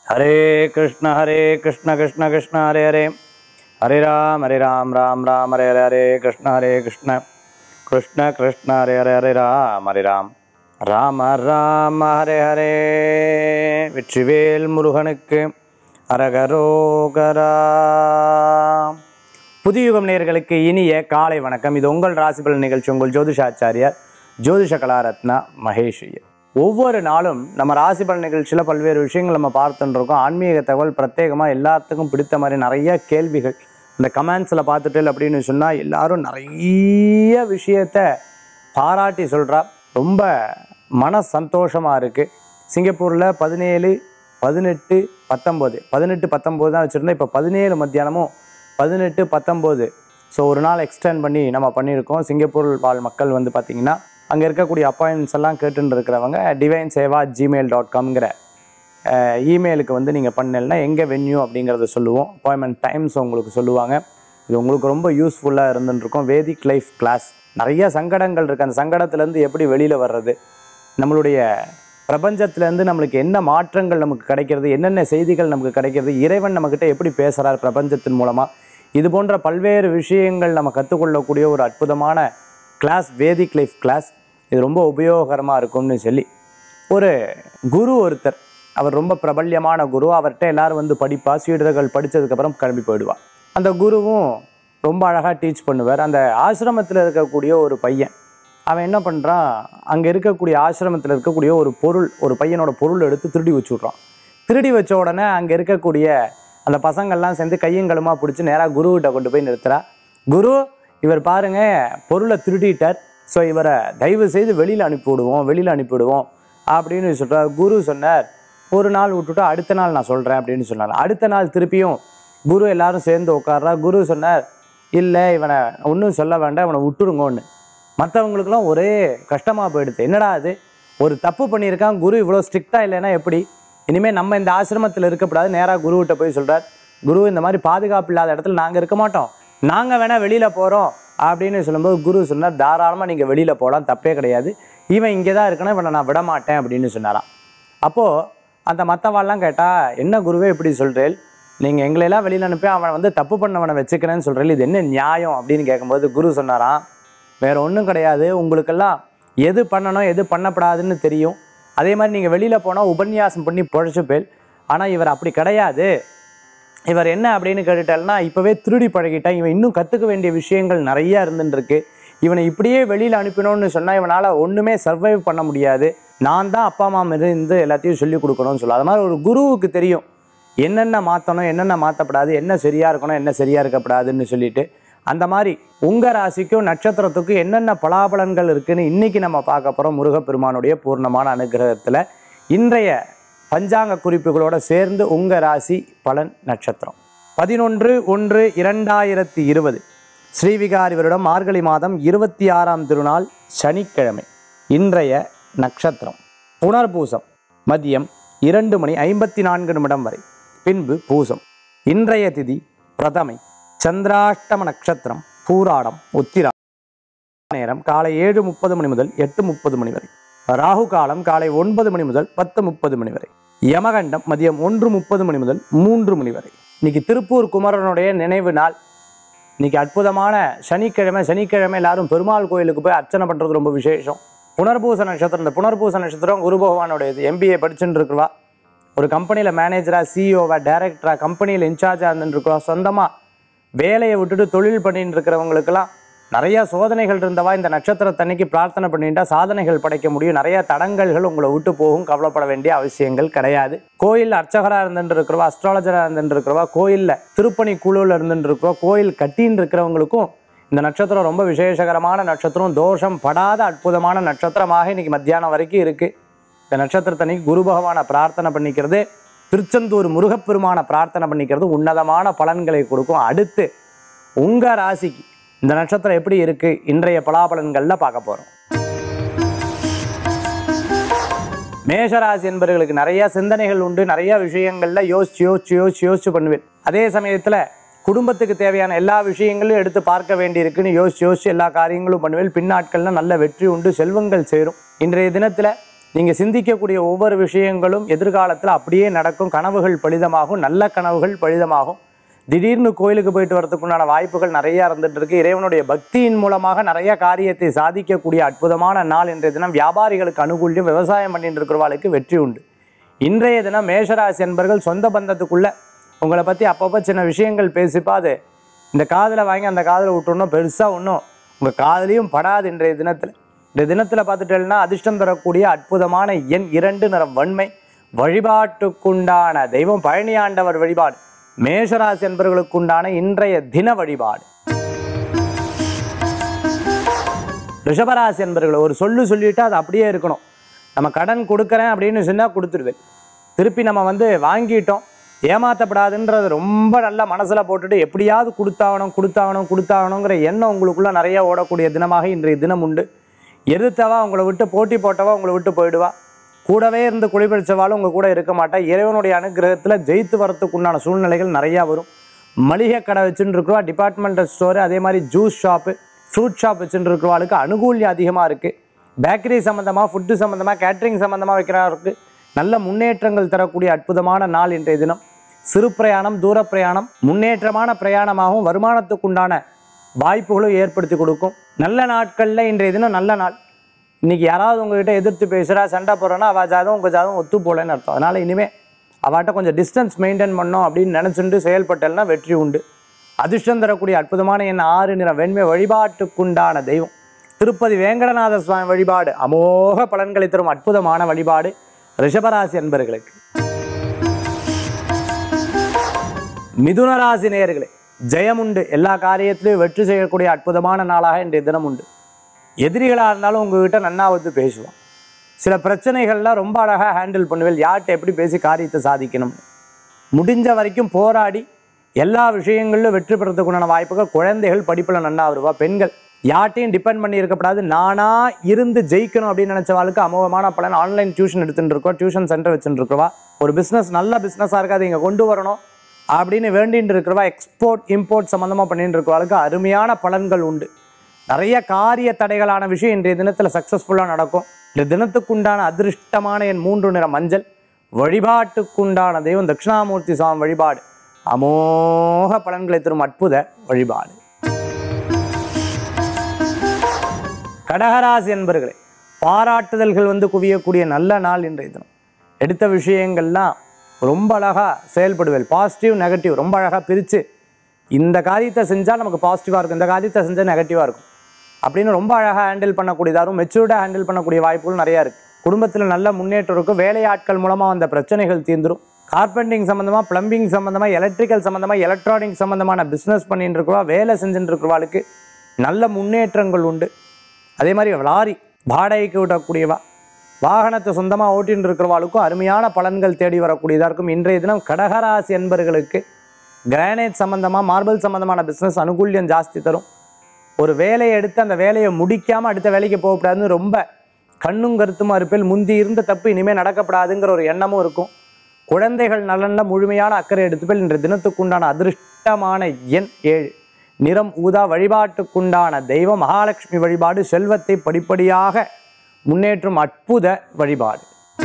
ஹரே கிருஷ்ண ஹரே கிருஷ்ண கிருஷ்ண கிருஷ்ண ஹரே ஹரே ஹரே ராம் ஹரே ராம் ராம் ராம் ஹரே ஹரே ஹரே கிருஷ்ண ஹரே கிருஷ்ண கிருஷ்ண கிருஷ்ண ஹரே ஹரே ஹரே ராம் ஹரே ராம் ராம ராம ஹரே ஹரே வெற்றிவேல் முருகனுக்கு அரகரோகரா புதியுகம் நேயர்களுக்கு இனிய காலை வணக்கம் இது உங்கள் ராசிபலன் நிகழ்ச்சி உங்கள் ஜோதிஷாச்சாரியார் ஜோதிஷ கலாரத்னா மகேஷ் ஐயர். ஒவ்வொரு நாளும் நம்ம ராசிபலன் நிகழ்ச்சியில் பல்வேறு விஷயங்கள் நம்ம பார்த்துட்டு இருக்கோம் ஆன்மீக தகவல் பிரத்யேகமாக எல்லாத்துக்கும் பிடித்த மாதிரி நிறைய கேள்விகள் இந்த கமெண்ட்ஸில் பார்த்துட்டு அப்படின்னு சொன்னால் எல்லாரும் நிறைய விஷயத்த பாராட்டி சொல்கிறா ரொம்ப மன சந்தோஷமாக இருக்குது சிங்கப்பூரில் பதினேழு பதினெட்டு பத்தொம்போது பதினெட்டு பத்தொம்போது தான் வச்சுருந்தோம் இப்போ பதினேழு மத்தியானமும் பதினெட்டு பத்தொம்போது ஸோ ஒரு நாள் எக்ஸ்டெண்ட் பண்ணி நம்ம பண்ணியிருக்கோம் சிங்கப்பூர் வாழ் மக்கள் வந்து பார்த்திங்கன்னா அங்கே இருக்கக்கூடிய அப்பாயின்மெண்ட்ஸ் எல்லாம் கேட்டுன்னு இருக்கிறவங்க டிவைன் சேவா ஜிமெயில் டாட் காம்ங்கிற இமெயிலுக்கு வந்து நீங்கள் பண்ணலைன்னா எங்கே வென்யூ அப்படிங்கிறத சொல்லுவோம் அப்பாயின்மெண்ட் டைம்ஸ் உங்களுக்கு சொல்லுவாங்க இது உங்களுக்கு ரொம்ப யூஸ்ஃபுல்லாக இருந்துருக்கும் வேதிக் லைஃப் கிளாஸ் நிறைய சங்கடங்கள் இருக்குது அந்த சங்கடத்துலேருந்து எப்படி வெளியில் வர்றது நம்மளுடைய பிரபஞ்சத்திலேருந்து நம்மளுக்கு என்ன மாற்றங்கள் நமக்கு கிடைக்கிறது என்னென்ன செய்திகள் நமக்கு கிடைக்கிறது இறைவன் நம்மக்கிட்ட எப்படி பேசுகிறார் பிரபஞ்சத்தின் மூலமாக இது போன்ற பல்வேறு விஷயங்கள் நம்ம கற்றுக்கொள்ளக்கூடிய ஒரு அற்புதமான கிளாஸ் வேதிக் லைஃப் கிளாஸ் இது ரொம்ப உபயோகரமாக இருக்கும்னு சொல்லி ஒரு குரு ஒருத்தர் அவர் ரொம்ப பிரபல்யமான குரு அவர்கிட்ட எல்லாரும் வந்து படிப்பா சீடர்கள் படித்ததுக்கப்புறம் கிளம்பி போயிடுவா அந்த குருவும் ரொம்ப அழகாக டீச் பண்ணுவார் அந்த ஆசிரமத்தில் இருக்கக்கூடிய ஒரு பையன் அவன் என்ன பண்ணுறான் அங்கே இருக்கக்கூடிய ஆசிரமத்தில் இருக்கக்கூடிய ஒரு பொருள் ஒரு பையனோட பொருள் எடுத்து திருடி வச்சு விட்றான் திருடி வச்ச உடனே அங்கே இருக்கக்கூடிய அந்த பசங்கள்லாம் சேர்ந்து கையங்களுமா பிடிச்சி நேராக குருக்கிட்ட கொண்டு போய் நிறுத்துறா குரு இவர் பாருங்க பொருளை திருடிட்டார் ஸோ இவரை தயவு செய்து வெளியில் அனுப்பி விடுவோம் வெளியில் அனுப்பி விடுவோம் அப்படின்னு சொல்கிறார் குரு சொன்னார் ஒரு நாள் விட்டுட்டு அடுத்த நாள் நான் சொல்கிறேன் அப்படின்னு சொன்னார் அடுத்த நாள் திருப்பியும் குரு எல்லாரும் சேர்ந்து உட்கார்றா குரு சொன்னார் இல்லை இவனை ஒன்றும் சொல்ல வேண்டாம் இவனை விட்டுருங்கோன்னு மற்றவங்களுக்குலாம் ஒரே கஷ்டமாக போயிடுது என்னடா அது ஒரு தப்பு பண்ணியிருக்கான் குரு இவ்வளோ ஸ்ட்ரிக்டாக இல்லைன்னா எப்படி இனிமேல் நம்ம இந்த ஆசிரமத்தில் இருக்கக்கூடாது நேராக குருவிட்ட போய் சொல்கிறார் குரு இந்த மாதிரி பாதுகாப்பு இல்லாத இடத்துல நாங்கள் இருக்க மாட்டோம் நாங்கள் வேணால் வெளியில் போகிறோம் அப்படின்னு சொல்லும்போது குரு சொன்னார் தாராளமாக நீங்கள் வெளியில் போகலாம் தப்பே கிடையாது இவன் இங்கே தான் இருக்கணும் இவனை நான் விட மாட்டேன் அப்படின்னு சொன்னாராம் அப்போது அந்த மற்றவாள்லாம் கேட்டால் என்ன குருவே இப்படி சொல்கிறேன் நீங்கள் எங்களையெல்லாம் வெளியில் அனுப்பி அவன் வந்து தப்பு பண்ணவனை வச்சுக்கிறேன்னு சொல்கிறேன் இது என்ன நியாயம் அப்படின்னு கேட்கும்போது குரு சொன்னாராம் வேற ஒன்றும் கிடையாது உங்களுக்கெல்லாம் எது பண்ணணும் எது பண்ணப்படாதுன்னு தெரியும் அதே மாதிரி நீங்கள் வெளியில் போனால் உபன்யாசம் பண்ணி பொழைச்சு போய் ஆனால் இவர் அப்படி கிடையாது இவர் என்ன அப்படின்னு கேட்டுட்டாருன்னா இப்போவே திருடி பழகிட்டான் இவன் இன்னும் கற்றுக்க வேண்டிய விஷயங்கள் நிறைய இருந்துருக்கு இவனை இப்படியே வெளியில் அனுப்பினோன்னு சொன்னால் இவனால் ஒன்றுமே சர்வைவ் பண்ண முடியாது நான் தான் அப்பா அம்மா இருந்து எல்லாத்தையும் சொல்லி கொடுக்கணும்னு சொல்லுவோம் அது மாதிரி ஒரு குருவுக்கு தெரியும் என்னென்ன மாற்றணும் என்னென்ன மாற்றப்படாது என்ன சரியாக இருக்கணும் என்ன சரியாக இருக்கப்படாதுன்னு சொல்லிட்டு அந்த மாதிரி உங்கள் ராசிக்கும் நட்சத்திரத்துக்கும் என்னென்ன பலாபலன்கள் இருக்குன்னு இன்னைக்கு நம்ம பார்க்க போகிறோம் முருகப்பெருமானுடைய பூர்ணமான அனுகிரகத்தில் இன்றைய பஞ்சாங்க குறிப்புகளோட சேர்ந்து உங்கள் ராசி பலன் நட்சத்திரம் பதினொன்று ஒன்று இரண்டாயிரத்தி இருபது ஸ்ரீவிகாரி வருடம் மார்கழி மாதம் இருபத்தி ஆறாம் திருநாள் சனிக்கிழமை இன்றைய நட்சத்திரம் புனர்பூசம் மதியம் இரண்டு மணி ஐம்பத்தி நான்கு நிமிடம் வரை பின்பு பூசம் இன்றைய திதி பிரதமை சந்திராஷ்டம நட்சத்திரம் பூராடம் உத்திரா நேரம் காலை ஏழு முப்பது மணி முதல் எட்டு முப்பது மணி வரை ராகு காலம் காலை ஒன்பது மணி முதல் பத்து முப்பது மணி வரை யமகண்டம் மதியம் ஒன்று முப்பது மணி முதல் மூன்று மணி வரை இன்னைக்கு திருப்பூர் குமரனுடைய நினைவு நாள் இன்னைக்கு அற்புதமான சனிக்கிழமை சனிக்கிழமை எல்லாரும் பெருமாள் கோயிலுக்கு போய் அர்ச்சனை பண்ணுறது ரொம்ப விசேஷம் புனர்பூச நட்சத்திரம் இந்த புனர்பூச நட்சத்திரம் குரு பகவானுடையது எம்பிஏ படிச்சுட்டு இருக்கிறவா ஒரு கம்பெனியில் மேனேஜராக சிஇஓவா டைரக்டராக கம்பெனியில் இன்சார்ஜாக இருந்துருக்கா சொந்தமாக வேலையை விட்டுட்டு தொழில் பண்ணிட்டு இருக்கிறவங்களுக்கெல்லாம் நிறைய சோதனைகள் இருந்தவா இந்த நட்சத்திரத்தன்னைக்கு பிரார்த்தனை பண்ணிட்டா சாதனைகள் படைக்க முடியும் நிறைய தடங்கல்கள் உங்களை விட்டு போகும் கவலைப்பட வேண்டிய அவசியங்கள் கிடையாது கோயில் அர்ச்சகராக இருந்துட்டு இருக்கிறவா அஸ்ட்ராலஜராக இருந்துட்டு இருக்கிறவா கோயிலில் திருப்பணி குழுவில் இருந்துட்டு இருக்கிறவா கோயில் கட்டின்னு இருக்கிறவங்களுக்கும் இந்த நட்சத்திரம் ரொம்ப விசேஷகரமான நட்சத்திரம் தோஷம் படாத அற்புதமான நட்சத்திரமாக இன்னைக்கு மத்தியானம் வரைக்கும் இருக்குது இந்த நட்சத்திரத்தன்னைக்கு குரு பகவானை பிரார்த்தனை பண்ணிக்கிறது திருச்செந்தூர் முருகப்பெருமானை பிரார்த்தனை பண்ணிக்கிறது உன்னதமான பலன்களை கொடுக்கும் அடுத்து உங்க ராசிக்கு இந்த நட்சத்திரம் எப்படி இருக்கு இன்றைய பலாபலன்கள்ல பார்க்க போறோம் மேஷராசி என்பவர்களுக்கு நிறைய சிந்தனைகள் உண்டு நிறைய விஷயங்கள்ல யோசிச்சு யோசிச்சு யோசிச்சு யோசிச்சு பண்ணுவேன் அதே சமயத்துல குடும்பத்துக்கு தேவையான எல்லா விஷயங்களையும் எடுத்து பார்க்க வேண்டியிருக்குன்னு யோசிச்சு யோசிச்சு எல்லா காரியங்களும் பண்ணுவேன் பின்னாட்கள்ல நல்ல வெற்றி உண்டு செல்வங்கள் சேரும் இன்றைய தினத்துல நீங்கள் சிந்திக்கக்கூடிய ஒவ்வொரு விஷயங்களும் எதிர்காலத்தில் அப்படியே நடக்கும் கனவுகள் பலிதமாகும் நல்ல கனவுகள் பலிதமாகும் திடீர்னு கோயிலுக்கு போயிட்டு வரதுக்குண்டான வாய்ப்புகள் நிறைய இருந்துட்டு இருக்கு இறைவனுடைய பக்தியின் மூலமாக நிறைய காரியத்தை சாதிக்கக்கூடிய அற்புதமான நாள் இன்றைய தினம் வியாபாரிகளுக்கு அனுகூல்யம் விவசாயம் பண்ணிட்டு இருக்கிறவாளுக்கு வெற்றி உண்டு இன்றைய தினம் மேஷராசி என்பர்கள் சொந்த பந்தத்துக்குள்ள உங்களை பற்றி அப்பப்போ சின்ன விஷயங்கள் பேசிப்பா அது இந்த காதில் வாங்கி அந்த காதில் விட்டோம்னா பெருசாக ஒன்றும் உங்கள் காதுலையும் படாது இன்றைய தினத்தில் இந்த தினத்தில் பார்த்துட்டேன்னா அதிர்ஷ்டம் தரக்கூடிய அற்புதமான எண் இரண்டு நிறம் வன்மை வழிபாட்டுக்குண்டான தெய்வம் பழனி ஆண்டவர் வழிபாடு மேஷராசி என்பவர்களுக்குண்டான இன்றைய தின வழிபாடு ரிஷபராசி என்பவர்கள் ஒரு சொல்லு சொல்லிட்டு அது அப்படியே இருக்கணும் நம்ம கடன் கொடுக்குறேன் அப்படின்னு சொன்னால் கொடுத்துருவேன் திருப்பி நம்ம வந்து வாங்கிட்டோம் ஏமாற்றப்படாதுன்றது ரொம்ப நல்லா மனசில் போட்டுட்டு எப்படியாவது கொடுத்தாகணும் கொடுத்தாகணும் கொடுத்தாகணுங்கிற எண்ணம் உங்களுக்குள்ள நிறைய ஓடக்கூடிய தினமாக இன்றைய தினம் உண்டு எதிர்த்தவா உங்களை விட்டு போட்டி போட்டவா உங்களை விட்டு போயிடுவா கூடவே இருந்து குளிப்படிச்சவாலும் உங்கள் கூட இருக்க மாட்டா இறைவனுடைய அனுகிரகத்தில் ஜெயித்து வரத்துக்கு உண்டான சூழ்நிலைகள் நிறையா வரும் மளிகை கடை வச்சுட்டு இருக்கிறவா டிபார்ட்மெண்டல் ஸ்டோரு அதே மாதிரி ஜூஸ் ஷாப்பு ஃப்ரூட் ஷாப் வச்சுட்டு இருக்கிறவாளுக்கு அனுகூல்யம் அதிகமாக இருக்குது பேக்கரி சம்மந்தமாக ஃபுட்டு சம்மந்தமாக கேட்ரிங் சம்மந்தமாக வைக்கிறவருக்கு நல்ல முன்னேற்றங்கள் தரக்கூடிய அற்புதமான நாள் இன்றைய தினம் சிறு பிரயாணம் தூர பிரயாணம் முன்னேற்றமான பிரயாணமாகவும் வருமானத்துக்குண்டான வாய்ப்புகளும் ஏற்படுத்தி கொடுக்கும் நல்ல நாட்களில் இன்றைய தினம் நல்ல நாள் இன்னைக்கு யாராவது உங்ககிட்ட எதிர்த்து பேசுகிறா சண்டை போடுறோன்னா அவள் ஜாதகம் உங்கள் ஜாதகம் ஒத்து போகலன்னு அர்த்தம் அதனால் இனிமேல் அவாட்ட கொஞ்சம் டிஸ்டன்ஸ் மெயின்டைன் பண்ணோம் அப்படின்னு நினச்சிட்டு செயல்பட்டேன்னா வெற்றி உண்டு அதிர்ஷ்டம் தரக்கூடிய அற்புதமான என் ஆறு நிற வெண்மை வழிபாட்டுக்குண்டான தெய்வம் திருப்பதி வேங்கடநாத சுவாமி வழிபாடு அமோக பலன்களை தரும் அற்புதமான வழிபாடு ரிஷபராசி அன்பர்களுக்கு மிதுன ராசி நேயர்களே ஜெயம் உண்டு எல்லா காரியத்திலையும் வெற்றி செய்யக்கூடிய அற்புதமான நாளாக இன்றைய தினம் உண்டு எதிரிகளாக இருந்தாலும் உங்ககிட்ட நன்னா வந்து பேசுவான் சில பிரச்சனைகள்லாம் ரொம்ப அழகாக ஹேண்டில் பண்ணுவேன் யார்கிட்ட எப்படி பேசி காரியத்தை சாதிக்கணும் முடிஞ்ச வரைக்கும் போராடி எல்லா விஷயங்களிலும் வெற்றி பெறத்துக்குண்டான வாய்ப்புகள் குழந்தைகள் படிப்பில் நன்னா வருவா பெண்கள் யார்ட்டையும் டிபெண்ட் பண்ணி இருக்கக்கூடாது நானா இருந்து ஜெயிக்கணும் அப்படின்னு நினச்சவாளுக்கு அமோகமான பலன் ஆன்லைன் டியூஷன் எடுத்துட்டு இருக்கோம் டியூஷன் சென்டர் வச்சுட்டு இருக்கவா ஒரு பிஸ்னஸ் நல்ல பிஸ்னஸாக இருக்காது இங்கே கொண்டு வரணும் அப்படின்னு வேண்டிட்டு இருக்கிறவா எக்ஸ்போர்ட் இம்போர்ட் சம்மந்தமாக பண்ணிட்டு இருக்கிறவளுக்கு அருமையான பலன்கள் உண்டு நிறைய காரிய தடைகளான விஷயம் இன்றைய தினத்தில் சக்ஸஸ்ஃபுல்லாக நடக்கும் இந்த தினத்துக்குண்டான அதிர்ஷ்டமான என் மூன்று நிற மஞ்சள் வழிபாட்டுக்குண்டான தெய்வம் தட்சிணாமூர்த்தி சுவாமி வழிபாடு அமோக பலன்களை தரும் அற்புத வழிபாடு கடகராசி என்பர்களே பாராட்டுதல்கள் வந்து குவியக்கூடிய நல்ல நாள் இன்றைய தினம் எடுத்த விஷயங்கள்லாம் ரொம்ப அழகாக செயல்படுவேன் பாசிட்டிவ் நெகட்டிவ் ரொம்ப அழகாக பிரித்து இந்த காரியத்தை செஞ்சால் நமக்கு பாசிட்டிவாக இருக்கும் இந்த காரியத்தை செஞ்சால் நெகட்டிவாக இருக்கும் அப்படின்னு ரொம்ப அழகாக ஹேண்டில் பண்ணக்கூடியதாக இருக்கும் மெச்சூர்டாக ஹேண்டில் பண்ணக்கூடிய வாய்ப்புகள் நிறையா இருக்குது குடும்பத்தில் நல்ல முன்னேற்றம் இருக்கும் வேலையாட்கள் மூலமாக வந்த பிரச்சனைகள் தீர்ந்துரும் கார்பெண்டிங் சம்மந்தமாக ப்ளம்பிங் சம்மந்தமாக எலக்ட்ரிக்கல் சம்மந்தமாக எலக்ட்ரானிக் சம்மந்தமான பிஸ்னஸ் பண்ணிட்டு இருக்கிறவா வேலை செஞ்சுட்டு இருக்கிறவாளுக்கு நல்ல முன்னேற்றங்கள் உண்டு அதே மாதிரி லாரி வாடகைக்கு விடக்கூடியவா வாகனத்தை சொந்தமாக ஓட்டின்னு இருக்கிறவாளுக்கும் அருமையான பலன்கள் தேடி வரக்கூடியதாக இருக்கும் இன்றைய தினம் கடகராசி என்பர்களுக்கு கிரானைட் சம்மந்தமாக மார்பிள் சம்மந்தமான பிஸ்னஸ் அனுகூல்யம் ஜாஸ்தி தரும் ஒரு வேலையை எடுத்து அந்த வேலையை முடிக்காமல் அடுத்த வேலைக்கு போகக்கூடாதுன்னு ரொம்ப கண்ணும் கருத்துமா இருப்பில் முந்தி இருந்த தப்பு இனிமேல் நடக்கப்படாதுங்கிற ஒரு எண்ணமும் இருக்கும் குழந்தைகள் நலனில் முழுமையான அக்கறை எடுத்துப்பேல் இன்று தினத்துக்குண்டான அதிர்ஷ்டமான எண் ஏழு நிறம் ஊதா வழிபாட்டுக்குண்டான தெய்வம் மகாலட்சுமி வழிபாடு செல்வத்தை படிப்படியாக முன்னேற்றும் அற்புத வழிபாடு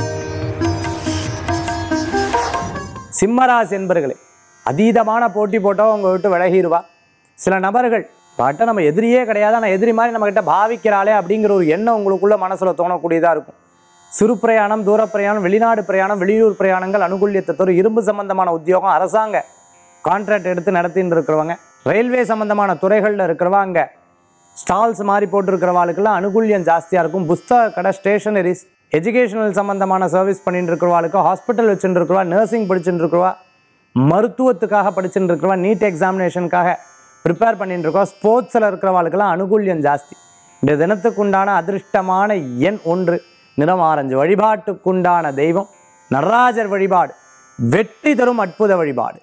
சிம்மராசி என்பர்களே அதீதமான போட்டி போட்டோ உங்க விட்டு விலகிடுவா சில நபர்கள் பாட்ட நம்ம எதிரியே கிடையாது ஆனால் எதிரி மாதிரி நம்மக்கிட்ட பாவிக்கிறாளே அப்படிங்கிற ஒரு எண்ணம் உங்களுக்குள்ள மனசில் தோணக்கூடியதாக இருக்கும் சிறு பிரயாணம் தூர பிரயாணம் வெளிநாடு பிரயாணம் வெளியூர் பிரயாணங்கள் அனுகூல்யத்தை தரும் இரும்பு சம்பந்தமான உத்தியோகம் அரசாங்க கான்ட்ராக்ட் எடுத்து நடத்தின்னு இருக்கிறவங்க ரயில்வே சம்பந்தமான துறைகளில் இருக்கிறவங்க ஸ்டால்ஸ் மாதிரி போட்டிருக்கிறவாளுக்கெல்லாம் அனுகூல்யம் ஜாஸ்தியாக இருக்கும் புஸ்தக கடை ஸ்டேஷனரிஸ் எஜுகேஷனல் சம்மந்தமான சர்வீஸ் பண்ணிட்டு இருக்கிறவாளுக்கு ஹாஸ்பிட்டல் வச்சுட்டு இருக்கிறவா நர்சிங் படிச்சுட்டு இருக்கிறவா மருத்துவத்துக்காக படிச்சுட்டு இருக்கிறவா நீட் எக்ஸாமினேஷனுக்காக ப்ரிப்பேர் பண்ணிட்டு இருக்கோம் ஸ்போர்ட்ஸில் இருக்கிறவாளுக்கெல்லாம் அனுகூல்யம் ஜாஸ்தி இந்த தினத்துக்குண்டான அதிர்ஷ்டமான எண் ஒன்று நிறம் ஆரஞ்சு வழிபாட்டுக்குண்டான தெய்வம் நடராஜர் வழிபாடு வெற்றி தரும் அற்புத வழிபாடு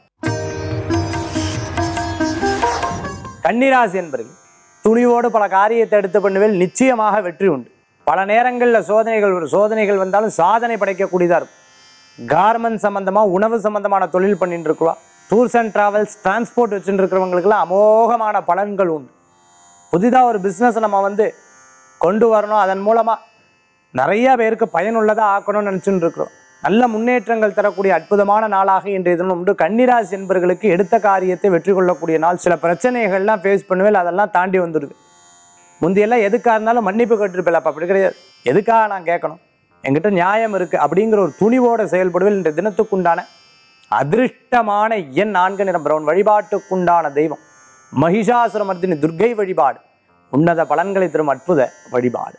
கன்னிராசி என்பர்கள் துணிவோடு பல காரியத்தை எடுத்து பண்ணுவேல் நிச்சயமாக வெற்றி உண்டு பல நேரங்களில் சோதனைகள் வரும் சோதனைகள் வந்தாலும் சாதனை படைக்கக்கூடியதாக இருக்கும் கார்மெண்ட் சம்பந்தமாக உணவு சம்பந்தமான தொழில் பண்ணிட்டு இருக்கிறோம் டூர்ஸ் அண்ட் டிராவல்ஸ் டிரான்ஸ்போர்ட் வச்சுட்டு இருக்கிறவங்களுக்குலாம் அமோகமான பலன்கள் உண்டு புதிதாக ஒரு பிஸ்னஸை நம்ம வந்து கொண்டு வரணும் அதன் மூலமாக நிறைய பேருக்கு பயனுள்ளதாக ஆக்கணும்னு நினச்சிட்டு இருக்கிறோம் நல்ல முன்னேற்றங்கள் தரக்கூடிய அற்புதமான நாளாக இன்றைய தினம் உண்டு கன்னிராசி என்பர்களுக்கு எடுத்த காரியத்தை வெற்றி கொள்ளக்கூடிய நாள் சில பிரச்சனைகள்லாம் ஃபேஸ் பண்ணுவேன் அதெல்லாம் தாண்டி வந்துடுது முந்தையெல்லாம் எதுக்காக இருந்தாலும் மன்னிப்பு கேட்டிருப்பில்ல அப்போ அப்படி கிடையாது எதுக்காக நான் கேட்கணும் என்கிட்ட நியாயம் இருக்கு அப்படிங்கிற ஒரு துணிவோட செயல்படுவேன் இன்றைய தினத்துக்குண்டான அதிருஷ்டமான எண் நான்கு நிறம் பிரவுன் வழிபாட்டுக்குண்டான தெய்வம் மகிஷாசுரமர்த்தினி துர்க்கை வழிபாடு உன்னத பலன்களை தரும் அற்புத வழிபாடு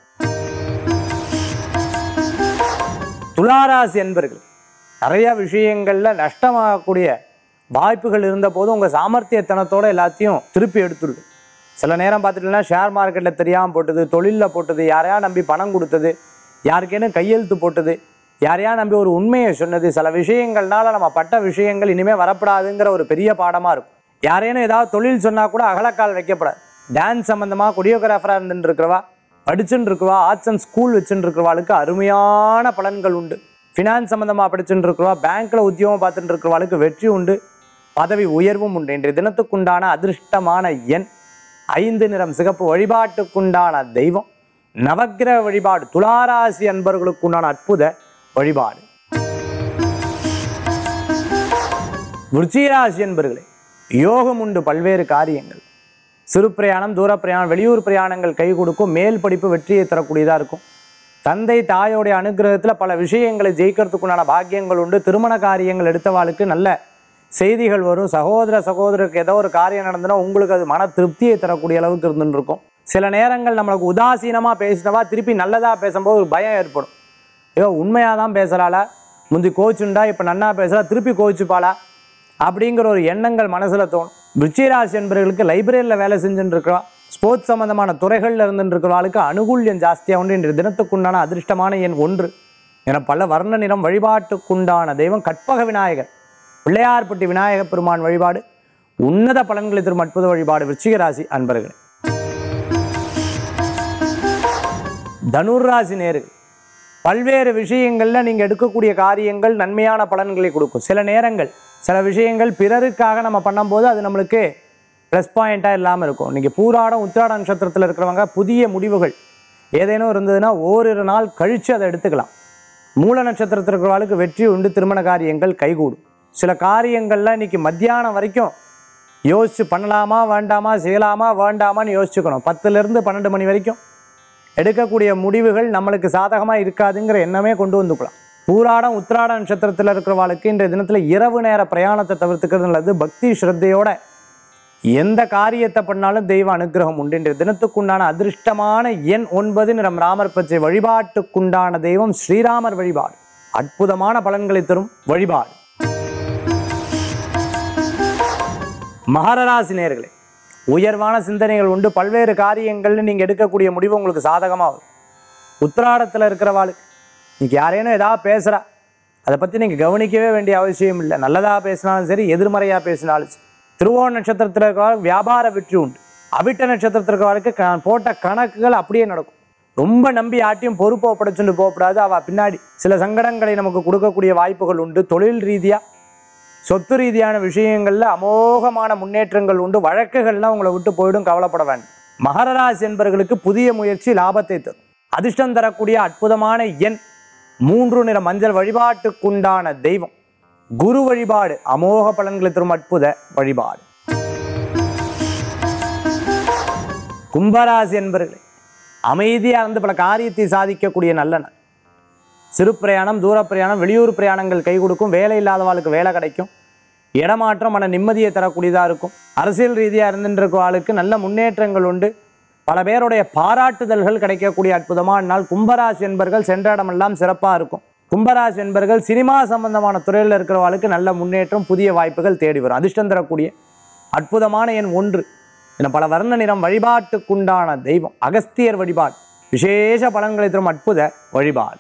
துளாராசி என்பர்கள் நிறைய விஷயங்கள்ல நஷ்டமாகக்கூடிய வாய்ப்புகள் இருந்த போது உங்க சாமர்த்தியத்தனத்தோட எல்லாத்தையும் திருப்பி எடுத்துடுது சில நேரம் பார்த்துட்டீங்கன்னா ஷேர் மார்க்கெட்டில் தெரியாமல் போட்டது தொழிலில் போட்டது யாரையா நம்பி பணம் கொடுத்தது யாருக்கேனும் கையெழுத்து போட்டது யாரையா நம்பி ஒரு உண்மையை சொன்னது சில விஷயங்கள்னால நம்ம பட்ட விஷயங்கள் இனிமேல் வரப்படாதுங்கிற ஒரு பெரிய பாடமாக இருக்கும் யாரேனும் ஏதாவது தொழில் சொன்னால் கூட அகலக்கால் வைக்கப்படாது டான்ஸ் சம்மந்தமாக கொரியோகிராஃபராக இருந்துட்டு இருக்கிறவா படிச்சுட்டு இருக்கிறவா ஆர்ட்ஸ் அண்ட் ஸ்கூல் வச்சுட்டு இருக்கிறவாளுக்கு அருமையான பலன்கள் உண்டு ஃபினான்ஸ் சம்மந்தமாக படிச்சுட்டு இருக்கிறவா பேங்க்கில் உத்தியோகம் பார்த்துட்டு இருக்கிறவாளுக்கு வெற்றி உண்டு பதவி உயர்வும் உண்டு இன்றைய தினத்துக்குண்டான அதிர்ஷ்டமான எண் ஐந்து நிறம் சிகப்பு வழிபாட்டுக்குண்டான தெய்வம் நவக்கிரக வழிபாடு துளாராசி அன்பர்களுக்குண்டான அற்புத வழிபாடு விருச்சிகராசி என்பர்களே யோகம் உண்டு பல்வேறு காரியங்கள் சிறு பிரயாணம் தூர பிரயாணம் வெளியூர் பிரயாணங்கள் கை கொடுக்கும் மேல் படிப்பு வெற்றியை தரக்கூடியதாக இருக்கும் தந்தை தாயோடைய அனுகிரகத்தில் பல விஷயங்களை ஜெயிக்கிறதுக்குண்டான பாக்கியங்கள் உண்டு திருமண காரியங்கள் எடுத்தவாளுக்கு நல்ல செய்திகள் வரும் சகோதர சகோதரருக்கு ஏதோ ஒரு காரியம் நடந்ததுன்னா உங்களுக்கு அது மன திருப்தியை தரக்கூடிய அளவுக்கு இருந்துட்டு இருக்கும் சில நேரங்கள் நம்மளுக்கு உதாசீனமாக பேசினவா திருப்பி நல்லதாக பேசும்போது ஒரு பயம் ஏற்படும் ஐயோ உண்மையாக தான் பேசுகிறாளா முந்தி கோச்சுண்டா இப்போ நன்னா பேசுகிறா திருப்பி கோச்சுப்பாளா அப்படிங்கிற ஒரு எண்ணங்கள் மனசில் தோணும் விருச்சிகராசி என்பவர்களுக்கு லைப்ரரியில் வேலை செஞ்சுட்டு இருக்கிறா ஸ்போர்ட்ஸ் சம்மந்தமான துறைகளில் இருந்துட்டு இருக்கிறவர்களுக்கு அனுகூல்யம் ஜாஸ்தியாக உண்டு இன்று தினத்துக்குண்டான அதிர்ஷ்டமான எண் ஒன்று என பல வர்ண நிறம் வழிபாட்டுக்குண்டான தெய்வம் கற்பக விநாயகர் பிள்ளையார்பட்டி விநாயகப் பெருமான் வழிபாடு உன்னத பலன்களை தரும் அற்புத வழிபாடு விருச்சிகராசி அன்பர்களே தனுர்ராசி நேர்கள் பல்வேறு விஷயங்களில் நீங்கள் எடுக்கக்கூடிய காரியங்கள் நன்மையான பலன்களை கொடுக்கும் சில நேரங்கள் சில விஷயங்கள் பிறருக்காக நம்ம பண்ணும்போது அது நம்மளுக்கு ப்ளஸ் பாயிண்ட்டாக இல்லாமல் இருக்கும் இன்றைக்கி பூராடம் உத்திராட நட்சத்திரத்தில் இருக்கிறவங்க புதிய முடிவுகள் ஏதேனும் இருந்ததுன்னா ஓரிரு நாள் கழித்து அதை எடுத்துக்கலாம் மூல நட்சத்திரத்தில் இருக்கிறவங்களுக்கு வெற்றி உண்டு திருமண காரியங்கள் கைகூடும் சில காரியங்கள்லாம் இன்னைக்கு மத்தியானம் வரைக்கும் யோசிச்சு பண்ணலாமா வேண்டாமா செய்யலாமா வேண்டாமான்னு யோசிச்சுக்கணும் பத்துலேருந்து பன்னெண்டு மணி வரைக்கும் எடுக்கக்கூடிய முடிவுகள் நம்மளுக்கு சாதகமாக இருக்காதுங்கிற எண்ணமே கொண்டு வந்துக்கலாம் பூராடம் உத்திராட நட்சத்திரத்தில் இருக்கிறவாளுக்கு இன்றைய தினத்தில் இரவு நேர பிரயாணத்தை தவிர்த்துக்கிறது நல்லது பக்தி ஸ்ரத்தையோட எந்த காரியத்தை பண்ணாலும் தெய்வ அனுகிரகம் உண்டு இன்றைய தினத்துக்குண்டான அதிர்ஷ்டமான எண் ஒன்பது நிறம் ராமர் பச்சை வழிபாட்டுக்குண்டான தெய்வம் ஸ்ரீராமர் வழிபாடு அற்புதமான பலன்களை தரும் வழிபாடு மகரராசி நேர்களே உயர்வான சிந்தனைகள் உண்டு பல்வேறு காரியங்கள்னு நீங்கள் எடுக்கக்கூடிய முடிவு உங்களுக்கு சாதகமாக வரும் உத்திராடத்தில் இருக்கிறவாளுக்கு இன்னைக்கு யாரேனும் ஏதாவது பேசுகிறா அதை பற்றி நீங்கள் கவனிக்கவே வேண்டிய அவசியம் இல்லை நல்லதாக பேசினாலும் சரி எதிர்மறையாக பேசினாலும் சரி திருவோண நட்சத்திரத்தில் இருக்கிறவங்களுக்கு வியாபார வெற்றி உண்டு அவிட்ட நட்சத்திரத்தில் இருக்கிறவருக்கு க போட்ட கணக்குகள் அப்படியே நடக்கும் ரொம்ப நம்பி யார்ட்டையும் பொறுப்பை ஒப்படைச்சுட்டு போகக்கூடாது அவள் பின்னாடி சில சங்கடங்களை நமக்கு கொடுக்கக்கூடிய வாய்ப்புகள் உண்டு தொழில் ரீதியாக சொத்து ரீதியான விஷயங்களில் அமோகமான முன்னேற்றங்கள் உண்டு வழக்குகள்லாம் உங்களை விட்டு போயிடும் கவலைப்பட வேண்டாம் மகர ராசி என்பவர்களுக்கு புதிய முயற்சி லாபத்தை தரும் அதிர்ஷ்டம் தரக்கூடிய அற்புதமான எண் மூன்று நிற மஞ்சள் வழிபாட்டுக்குண்டான தெய்வம் குரு வழிபாடு அமோக பலன்களை தரும் அற்புத வழிபாடு கும்பராசி என்பவர்களே அமைதியாக இருந்து பல காரியத்தை சாதிக்கக்கூடிய நல்ல நாள் சிறு பிரயாணம் தூர பிரயாணம் வெளியூர் பிரயாணங்கள் கை கொடுக்கும் வேலை இல்லாதவாளுக்கு வேலை கிடைக்கும் இடமாற்றம் மன நிம்மதியை தரக்கூடியதாக இருக்கும் அரசியல் ரீதியாக இருந்துட்டு ஆளுக்கு நல்ல முன்னேற்றங்கள் உண்டு பல பேருடைய பாராட்டுதல்கள் கிடைக்கக்கூடிய அற்புதமான நாள் கும்பராசி என்பர்கள் சென்ற இடமெல்லாம் சிறப்பாக இருக்கும் கும்பராசி என்பர்கள் சினிமா சம்பந்தமான துறையில் இருக்கிறவாளுக்கு நல்ல முன்னேற்றம் புதிய வாய்ப்புகள் தேடி வரும் அதிர்ஷ்டம் தரக்கூடிய அற்புதமான எண் ஒன்று என பல வர்ண நிறம் வழிபாட்டுக்குண்டான தெய்வம் அகஸ்தியர் வழிபாடு விசேஷ பலன்களை தரும் அற்புத வழிபாடு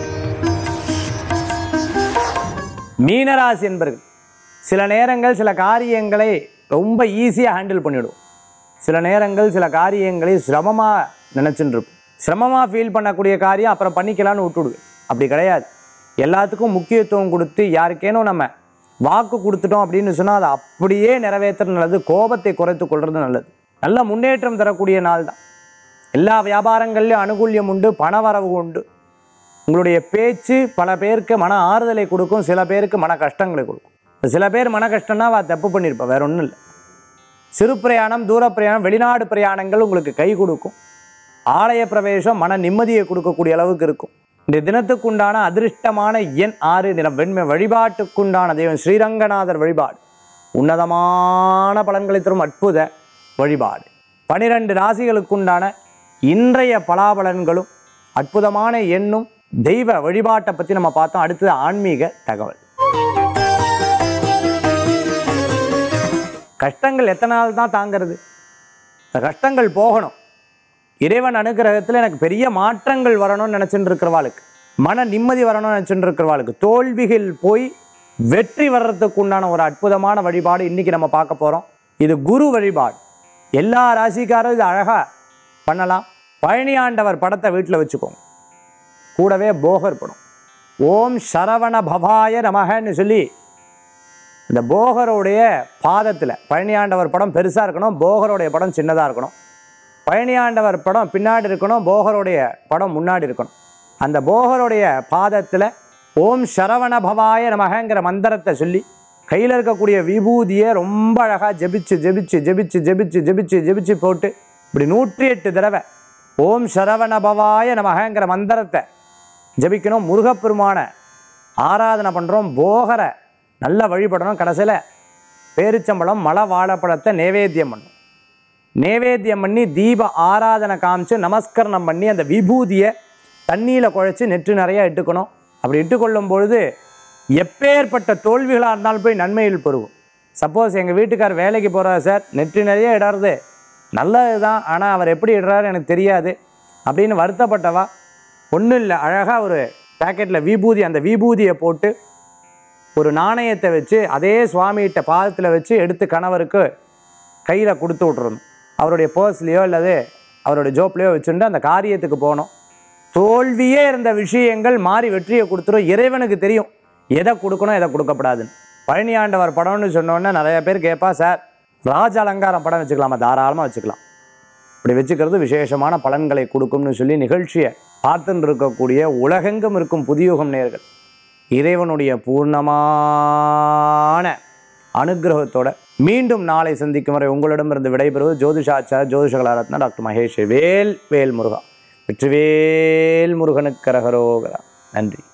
மீனராசி என்பர்கள் சில நேரங்கள் சில காரியங்களை ரொம்ப ஈஸியாக ஹேண்டில் பண்ணிவிடுவோம் சில நேரங்கள் சில காரியங்களை சிரமமாக நினச்சிட்டு இருப்போம் சிரமமாக ஃபீல் பண்ணக்கூடிய காரியம் அப்புறம் பண்ணிக்கலாம்னு விட்டுடுது அப்படி கிடையாது எல்லாத்துக்கும் முக்கியத்துவம் கொடுத்து யாருக்கேனும் நம்ம வாக்கு கொடுத்துட்டோம் அப்படின்னு சொன்னால் அதை அப்படியே நிறைவேற்றுறது நல்லது கோபத்தை குறைத்து கொள்வது நல்லது நல்ல முன்னேற்றம் தரக்கூடிய நாள் தான் எல்லா வியாபாரங்கள்லையும் அனுகூல்யம் உண்டு பணவரவு உண்டு உங்களுடைய பேச்சு பல பேருக்கு மன ஆறுதலை கொடுக்கும் சில பேருக்கு மன கஷ்டங்களை கொடுக்கும் சில பேர் மன கஷ்டம்னா அவ தப்பு பண்ணியிருப்பா வேற ஒன்றும் இல்லை சிறு பிரயாணம் தூர பிரயாணம் வெளிநாடு பிரயாணங்கள் உங்களுக்கு கை கொடுக்கும் ஆலய பிரவேசம் மன நிம்மதியை கொடுக்கக்கூடிய அளவுக்கு இருக்கும் இந்த தினத்துக்குண்டான அதிர்ஷ்டமான எண் ஆறு தினம் வெண்மை வழிபாட்டுக்குண்டான தெய்வம் ஸ்ரீரங்கநாதர் வழிபாடு உன்னதமான பலன்களை தரும் அற்புத வழிபாடு பனிரெண்டு ராசிகளுக்குண்டான இன்றைய பலாபலன்களும் அற்புதமான எண்ணும் தெய்வ வழிபாட்டை பற்றி நம்ம பார்த்தோம் அடுத்தது ஆன்மீக தகவல் கஷ்டங்கள் எத்தனை நாள் தான் தாங்கிறது இந்த கஷ்டங்கள் போகணும் இறைவன் அனுகிரகத்தில் எனக்கு பெரிய மாற்றங்கள் வரணும்னு நினச்சிட்டு இருக்கிறவாளுக்கு மன நிம்மதி வரணும்னு நினச்சிட்டு இருக்கிறவாளுக்கு தோல்விகள் போய் வெற்றி வர்றதுக்கு உண்டான ஒரு அற்புதமான வழிபாடு இன்னைக்கு நம்ம பார்க்க போகிறோம் இது குரு வழிபாடு எல்லா ராசிக்காரும் இது அழகாக பண்ணலாம் பழனி ஆண்டவர் படத்தை வீட்டில் வச்சுக்கோங்க கூடவே போகர் படம் ஓம் சரவண பவாய நமகன்னு சொல்லி இந்த போகருடைய பாதத்தில் பழனியாண்டவர் படம் பெருசாக இருக்கணும் போகருடைய படம் சின்னதாக இருக்கணும் பழனியாண்டவர் படம் பின்னாடி இருக்கணும் போகருடைய படம் முன்னாடி இருக்கணும் அந்த போகருடைய பாதத்தில் ஓம் சரவண பவாய நமகங்கிற மந்திரத்தை சொல்லி கையில் இருக்கக்கூடிய விபூதியை ரொம்ப அழகாக ஜெபிச்சு ஜெபிச்சு ஜெபிச்சு ஜெபிச்சு ஜெபிச்சு ஜெபிச்சு போட்டு இப்படி நூற்றி எட்டு தடவை ஓம் சரவண பவாய நமகங்கிற மந்திரத்தை ஜெபிக்கணும் முருகப்பெருமான ஆராதனை பண்ணுறோம் போகரை நல்லா வழிபடணும் கடைசியில் பேரிச்சம்பழம் மலை வாழைப்பழத்தை நைவேத்தியம் பண்ணும் நைவேத்தியம் பண்ணி தீப ஆராதனை காமிச்சு நமஸ்கரணம் பண்ணி அந்த விபூதியை தண்ணியில் குழைச்சி நெற்று நிறையா இட்டுக்கணும் அப்படி இட்டுக்கொள்ளும் பொழுது எப்பேற்பட்ட தோல்விகளாக இருந்தாலும் போய் நன்மையில் பெருகும் சப்போஸ் எங்கள் வீட்டுக்கார் வேலைக்கு போகிறார் சார் நெற்று நிறைய இடறது நல்லது தான் ஆனால் அவர் எப்படி இடுறாரு எனக்கு தெரியாது அப்படின்னு வருத்தப்பட்டவா ஒன்றும் இல்லை அழகாக ஒரு பேக்கெட்டில் விபூதி அந்த விபூதியை போட்டு ஒரு நாணயத்தை வச்சு அதே சுவாமிகிட்ட பாதத்தில் வச்சு எடுத்து கணவருக்கு கையில் கொடுத்து விட்றணும் அவருடைய பர்ஸ்லேயோ அல்லது அவருடைய ஜோப்லேயோ வச்சுட்டு அந்த காரியத்துக்கு போகணும் தோல்வியே இருந்த விஷயங்கள் மாறி வெற்றியை கொடுத்துரும் இறைவனுக்கு தெரியும் எதை கொடுக்கணும் எதை கொடுக்கப்படாதுன்னு பழனி ஆண்டவர் படம்னு சொன்னோன்னே நிறைய பேர் கேட்பா சார் ராஜ அலங்காரம் படம் வச்சுக்கலாமா தாராளமாக வச்சுக்கலாம் இப்படி வச்சுக்கிறது விசேஷமான பலன்களை கொடுக்கும்னு சொல்லி நிகழ்ச்சியை பார்த்துட்டு இருக்கக்கூடிய உலகெங்கும் இருக்கும் புதியுகம் நேர்கள் இறைவனுடைய பூர்ணமான அனுகிரகத்தோட மீண்டும் நாளை சந்திக்கும் வரை உங்களிடமிருந்து விடைபெறுவது ஜோதிஷாச்சார ஜோதிஷகலாரத்னா டாக்டர் மகேஷ் வேல் வேல் முருகா வெற்றிவேல் முருகனுக்கு கரகரோகரா நன்றி